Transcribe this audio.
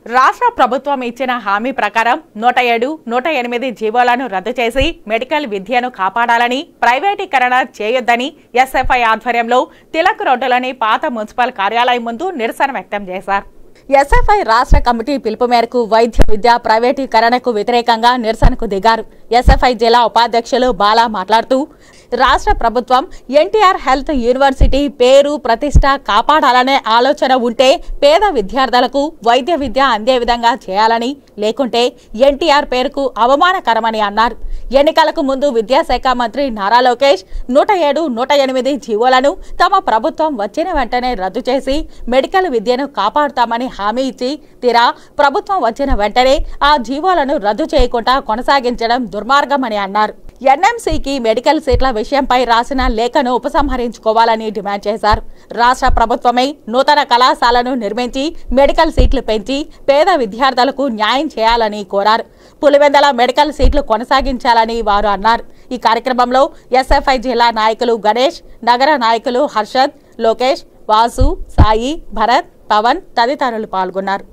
రాష్ట్ర ప్రభుత్వం ఇచ్చిన హామీ ప్రకారం నూట ఏడు నూట ఎనిమిది జీవోలను రద్దు చేసి మెడికల్ విద్యను కాపాడాలని ప్రైవేటీకరణ చేయొద్దని ఎస్ఎఫ్ఐ ఆధ్వర్యంలో తిలక్ రోడ్డులోని పాత మున్సిపల్ కార్యాలయం ముందు నిరసన వ్యక్తం చేశారు ఎస్ఎఫ్ఐ రాష్ట్ర కమిటీ పిలుపు మేరకు వైద్య విద్య ప్రైవేటీకరణకు వ్యతిరేకంగా నిరసనకు దిగారు ఎస్ఎఫ్ఐ జిల్లా ఉపాధ్యక్షులు బాలా మాట్లాడుతూ రాష్ట్ర ప్రభుత్వం ఎన్టీఆర్ హెల్త్ యూనివర్సిటీ పేరు ప్రతిష్ట కాపాడాలనే ఆలోచన ఉంటే పేద విద్యార్థులకు వైద్య విద్య అందే విధంగా చేయాలని లేకుంటే ఎన్టీఆర్ పేరుకు అవమానకరమని అన్నారు ఎన్నికలకు ముందు విద్యాశాఖ మంత్రి నారా లోకేష్ నూట ఏడు నూట ఎనిమిది జీవోలను తమ ప్రభుత్వం వచ్చిన వెంటనే రద్దు చేసి మెడికల్ విద్యను కాపాడుతామని హామీ ఇచ్చి తీరా ప్రభుత్వం వచ్చిన వెంటనే ఆ జీవోలను రద్దు చేయకుండా కొనసాగించడం దుర్మార్గమని అన్నారు ఎన్ఎంసీకి మెడికల్ సీట్ల విషయంపై రాసిన లేఖను ఉపసంహరించుకోవాలని డిమాండ్ చేశారు రాష్ట్ర ప్రభుత్వమే నూతన కళాశాలను నిర్మించి మెడికల్ సీట్లు పెంచి పేద విద్యార్థులకు న్యాయం చేయాలని కోరారు పులివెందల మెడికల్ సీట్లు కొనసాగించాలని వారు అన్నారు ఈ కార్యక్రమంలో ఎస్ఎఫ్ఐ జిల్లా నాయకులు గణేష్ నగర నాయకులు హర్షద్ లోకేష్ వాసు సాయి భరత్ పవన్ తదితరులు పాల్గొన్నారు